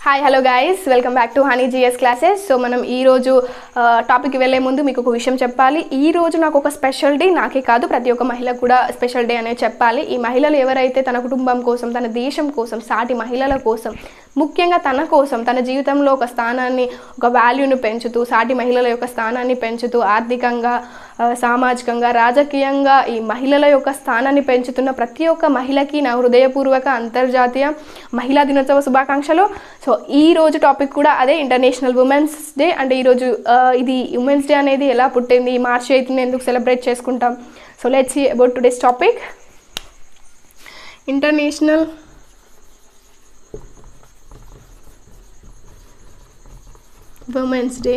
hi hello guys welcome back to Honey GS classes so మనం ఈ రోజు topic వెళ్ళే ముందు మీకు ఒక విషయం చెప్పాలి ఈ రోజు నాకు ఒక స్పెషల్ డే నాకే కాదు ప్రతి ఒక్క మహిళకు కూడా స్పెషల్ డే అనేది చెప్పాలి ఈ మహిళలు ఎవరైతే తన కుటుంబం కోసం తన దేశం కోసం సాటి మహిళల కోసం ముఖ్యంగా తన కోసం తన జీవితంలో ఒక స్థానాన్ని ఒక వాల్యూని పెంచుతూ సాటి మహిళల యొక్క స్థానాన్ని పెంచుతూ ఆర్థికంగా ఆ, సామాజికంగా రాజకీయంగా ఈ మహిళల యొక్క స్థానాన్ని పెంచుతున్న ప్రతి ఒక్క మహిళకి నా హృదయపూర్వక అంతర్జాతీయ మహిళా దినోత్సవ శుభాకాంక్షలు సో ఈ రోజు టాపిక్ కూడా అదే ఇంటర్నేషనల్ ఉమెన్స్ డే అంటే ఈరోజు ఆ, ఇది ఉమెన్స్ డే అనేది ఎలా పుట్టింది మార్చ్ ఎయిత్ని ఎందుకు సెలబ్రేట్ చేసుకుంటాం so let's see about today's topic international women's day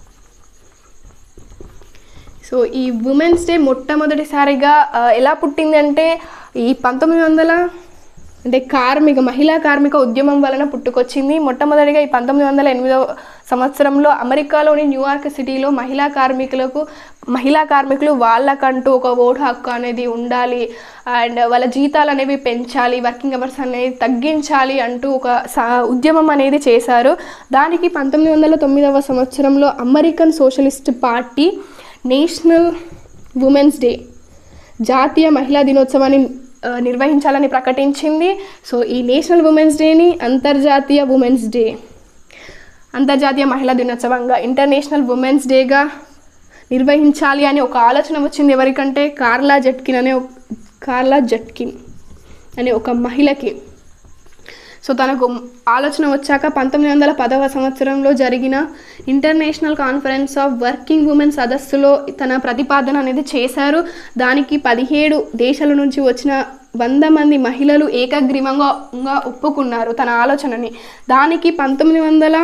so ఈ ఉమెన్స్ డే మొట్టమొదటిసారిగా ఆ, ఎలా పుట్టింది అంటే ఈ పంతొమ్మిది వందల అంటే కార్మిక మహిళా కార్మిక ఉద్యమం వలన పుట్టుకొచ్చింది మొట్టమొదటిగా ఈ పంతొమ్మిది వందల ఎనిమిదవ సంవత్సరంలో అమెరికాలోని న్యూయార్క్ సిటీలో మహిళా కార్మికులకు మహిళా కార్మికులు వాళ్ళకంటూ ఒక ఓటు హక్కు అనేది ఉండాలి అండ్ వాళ్ళ జీతాలు అనేవి పెంచాలి వర్కింగ్ అవర్స్ అనేది తగ్గించాలి అంటూ ఒక సా- ఉద్యమం అనేది చేశారు దానికి పంతొమ్మిది వందల తొమ్మిదవ సంవత్సరంలో American socialist party national women's day జాతీయ మహిళా దినోత్సవాన్ని ఆ, నిర్వహించాలని ప్రకటించింది సో ఈ నేషనల్ ఉమెన్స్ డేని అంతర్జాతీయ ఉమెన్స్ డే అంతర్జాతీయ మహిళా దినోత్సవంగా ఇంటర్నేషనల్ ఉమెన్స్ డేగా నిర్వహించాలి అని ఒక ఆలోచన వచ్చింది ఎవరికంటే కార్లా జట్కిన్ అనే ఒక- కార్లా జట్కిన్ అనే ఒక మహిళకి సో తనకు ఆలోచన వచ్చాక పంతొమ్మిది వందల పదవ సంవత్సరంలో జరిగిన international conference of working women సదస్సులో తన ప్రతిపాదన అనేది చేశారు దానికి పదిహేడు దేశాల నుంచి వచ్చిన వంద మంది మహిళలు ఏకగ్రీవంగా గా ఒప్పుకున్నారు తన ఆలోచనని దానికి పంతొమ్మిది వందల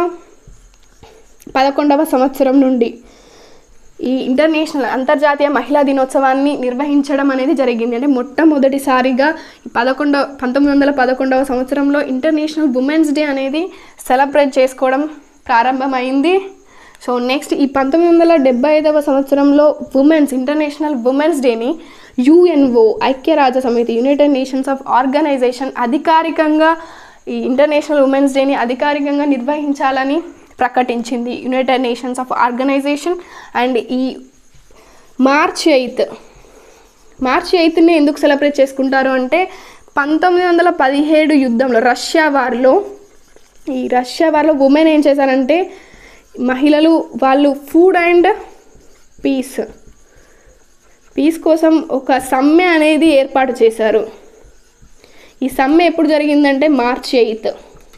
పదకొండవ సంవత్సరం నుండి ఈ ఇంటర్నేషనల్ అంతర్జాతీయ మహిళా దినోత్సవాన్ని నిర్వహించడం అనేది జరిగింది అంటే మొట్టమొదటిసారిగా పదకొండవ పంతొమ్మిది వందల పదకొండవ సంవత్సరంలో ఇంటర్నేషనల్ ఉమెన్స్ డే అనేది సెలబ్రేట్ చేసుకోవడం ప్రారంభమైంది సో నెక్స్ట్ ఈ పంతొమ్మిది వందల డెబ్బై ఐదవ సంవత్సరంలో ఉమెన్స్ ఇంటర్నేషనల్ ఉమెన్స్ డేని యుఎన్ఓ ఐక్యరాజ్య సమితి యునైటెడ్ నేషన్స్ ఆఫ్ ఆర్గనైజేషన్ అధికారికంగా ఈ ఇంటర్నేషనల్ ఉమెన్స్ డేని అధికారికంగా నిర్వహించాలని ప్రకటించింది United Nations of organisation and ఈ మార్చ్ ఎయిత్ మార్చి ఎయిత్ని ఎందుకు సెలబ్రేట్ చేసుకుంటారు అంటే పంతొమ్మిది వందల పదిహేడు యుద్ధంలో రష్యా వార్లో ఈ రష్యా వార్లో ఉమెన్ ఏం చేశారంటే మహిళలు వాళ్ళు ఫుడ్ అండ్ పీస్ పీస్ కోసం ఒక సమ్మె అనేది ఏర్పాటు చేశారు ఈ సమ్మె ఎప్పుడు జరిగిందంటే మార్చి ఎయిత్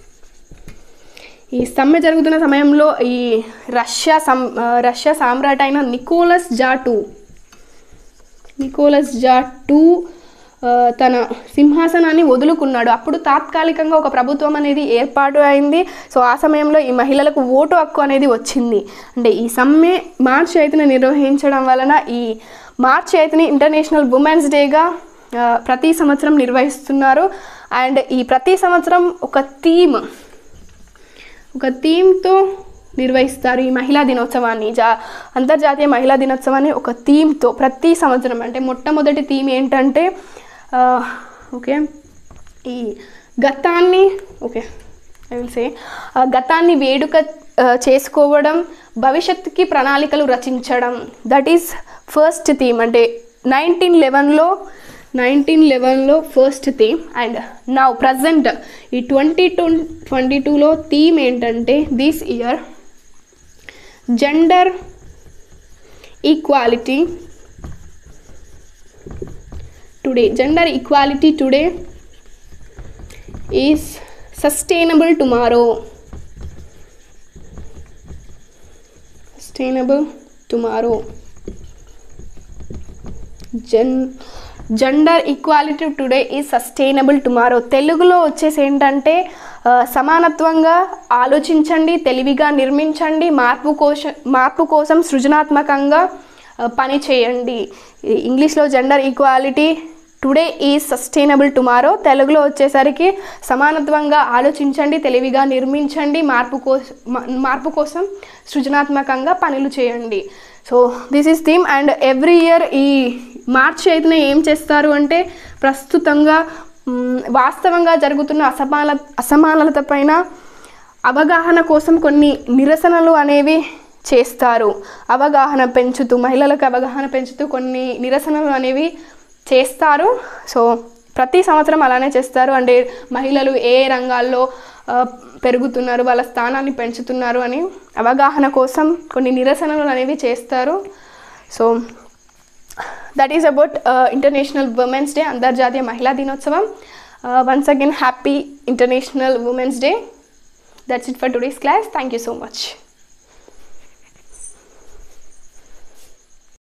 ఈ సమ్మె జరుగుతున్న సమయంలో ఈ రష్యా సం ఆ, రష్యా సామ్రాట్ అయిన నికోలస్ జాటు నికోలస్ జాటు ఆ, తన సింహాసనాన్ని వదులుకున్నాడు అప్పుడు తాత్కాలికంగా ఒక ప్రభుత్వం అనేది ఏర్పాటు అయింది సో ఆ సమయంలో ఈ మహిళలకు ఓటు హక్కు అనేది వచ్చింది అంటే ఈ సమ్మె మార్చి ఐదున నిర్వహించడం వలన ఈ మార్చి ఐదుని ఇంటర్నేషనల్ ఉమెన్స్ డేగా ఆ, ప్రతి సంవత్సరం నిర్వహిస్తున్నారు అండ్ ఈ ప్రతి సంవత్సరం ఒక థీమ్ ఒక థీమ్తో నిర్వహిస్తారు ఈ మహిళా దినోత్సవాన్ని జా అంతర్జాతీయ మహిళా దినోత్సవాన్ని ఒక థీమ్తో ప్రతి సంవత్సరం అంటే మొట్టమొదటి థీమ్ ఏంటంటే ఆ, ఓకే ఈ గతాన్ని ఓకే ఐ విల్ సే గతాన్ని వేడుక ఆ, చేసుకోవడం భవిష్యత్తుకి ప్రణాళికలు రచించడం దట్ ఈస్ ఫస్ట్ థీమ్ అంటే నైన్టీన్ లెవెన్లో నైన్టీన్ లెవెన్లో ఫస్ట్ థీమ్ అండ్ నా ప్రజెంట్ ఈ ట్వంటీ టూ ట్వంటీ టూలో థీమ్ ఏంటంటే this year gender equality today gender equality today is sustainable tomorrow sustainable tomorrow జన్ జెండర్ ఈక్వాలిటీ టుడే ఈ సస్టైనబుల్ టుమారో తెలుగులో వచ్చేసి ఏంటంటే ఆ, సమానత్వంగా ఆలోచించండి తెలివిగా నిర్మించండి మార్పు కోసం మార్పు కోసం సృజనాత్మకంగా ఆ, పని చేయండి ఈ ఇంగ్లీష్లో జెండర్ ఈక్వాలిటీ టుడే ఈ సస్టైనబుల్ టుమారో తెలుగులో వచ్చేసరికి సమానత్వంగా ఆలోచించండి తెలివిగా నిర్మించండి మార్పు కోసం మార్పు కోసం సృజనాత్మకంగా పనులు చేయండి so this is theme and every year ఈ మార్చి ఐదున ఏం చేస్తారు అంటే ప్రస్తుతంగా మ్, వాస్తవంగా జరుగుతున్న అసమాన అసమానత పైన అవగాహన కోసం కొన్ని నిరసనలు అనేవి చేస్తారు అవగాహన పెంచుతూ మహిళలకు అవగాహన పెంచుతూ కొన్ని నిరసనలు అనేవి చేస్తారు సో ప్రతి సంవత్సరం అలానే చేస్తారు అంటే మహిళలు ఏ రంగాల్లో ఆ, పెరుగుతున్నారు వాళ్ళ స్థానాన్ని పెంచుతున్నారు అని అవగాహన కోసం కొన్ని నిరసనలు అనేవి చేస్తారు so that is about international women's day అంతర్జాతీయ మహిళా దినోత్సవం once again happy international women's day that's it for today's class thank you so much